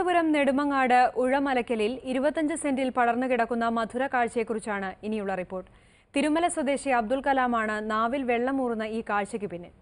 തിരുവനന്തപുരം നെടുമങ്ങാട് ഉഴമലക്കലിൽ ഇരുപത്തഞ്ച് സെന്റിൽ പടർന്നു കിടക്കുന്ന മധുര കാഴ്ചയെക്കുറിച്ചാണ് ഇനിയുള്ള റിപ്പോർട്ട് തിരുമല സ്വദേശി അബ്ദുൽ കലാമാണ് നാവിൽ വെള്ളമൂറുന്ന ഈ കാഴ്ചയ്ക്ക് പിന്നിൽ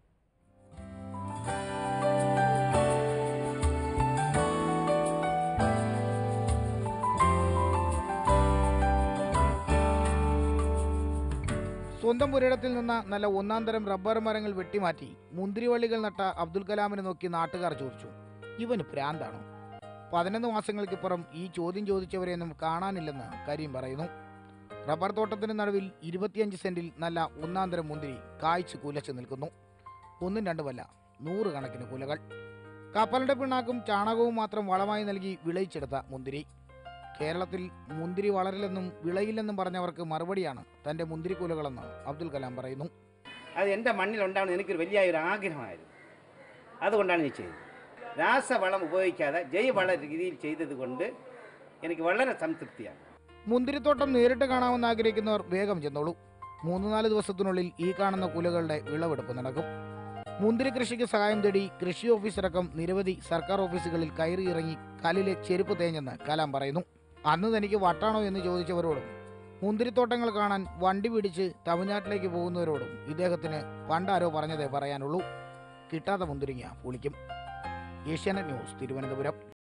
സ്വന്തം പുരയിടത്തിൽ നിന്ന് നല്ല ഒന്നാം തരം റബ്ബർ മരങ്ങൾ വെട്ടിമാറ്റി മുന്തിരിവള്ളികൾ നട്ട അബ്ദുൽ കലാമിനെ നോക്കി നാട്ടുകാർ ചോദിച്ചു ഇവന് ഭ്രാന്താണോ പതിനൊന്ന് മാസങ്ങൾക്കിപ്പുറം ഈ ചോദ്യം ചോദിച്ചവരെയൊന്നും കാണാനില്ലെന്ന് കരീം പറയുന്നു റബ്ബർ തോട്ടത്തിന് നടുവിൽ ഇരുപത്തിയഞ്ച് സെന്റിൽ നല്ല ഒന്നാം തരം മുന്തിരി കായ്ച്ചു കുലച്ചു നിൽക്കുന്നു ഒന്നും രണ്ടുമല്ല നൂറുകണക്കിന് കുലകൾ കപ്പലിന്റെ പിണ്ണാക്കും ചാണകവും മാത്രം വളമായി നൽകി വിളയിച്ചെടുത്ത മുന്തിരി കേരളത്തിൽ മുന്തിരി വളരില്ലെന്നും വിളയില്ലെന്നും പറഞ്ഞവർക്ക് മറുപടിയാണ് തന്റെ മുന്തിരിക്കുലകളെന്ന് അബ്ദുൽ കലാം പറയുന്നു അത് എൻ്റെ മണ്ണിലുണ്ടാവണം എനിക്കൊരു വലിയ ഒരു ആഗ്രഹമായിരുന്നു അതുകൊണ്ടാണ് ഞാൻ ചെയ്തത് രാസവളം ഉപയോഗിക്കാതെ ജൈവവള രീതിയിൽ ചെയ്തത് കൊണ്ട് എനിക്ക് വളരെ സംതൃപ്തിയാണ് മുന്തിരിത്തോട്ടം നേരിട്ട് കാണാമെന്ന് ആഗ്രഹിക്കുന്നവർ വേഗം ചെന്നോളൂ മൂന്ന് നാല് ദിവസത്തിനുള്ളിൽ ഈ കാണുന്ന കുലകളുടെ വിളവെടുപ്പ് നടക്കും മുന്തിരി കൃഷിക്ക് സഹായം തേടി കൃഷി ഓഫീസടക്കം നിരവധി സർക്കാർ ഓഫീസുകളിൽ കയറി ഇറങ്ങി കാലിലെ ചെരുപ്പ് തേഞ്ഞെന്ന് കലാം പറയുന്നു അന്ന് തനിക്ക് വട്ടാണോ എന്ന് ചോദിച്ചവരോടും മുന്തിരിത്തോട്ടങ്ങൾ കാണാൻ വണ്ടി പിടിച്ച് തമിഴ്നാട്ടിലേക്ക് പോകുന്നവരോടും ഇദ്ദേഹത്തിന് പണ്ടാരോ പറഞ്ഞതേ പറയാനുള്ളൂ കിട്ടാത്ത മുന്തിരിങ്ങ പുളിക്കും ഏഷ്യാനെറ്റ് ന്യൂസ് തിരുവനന്തപുരം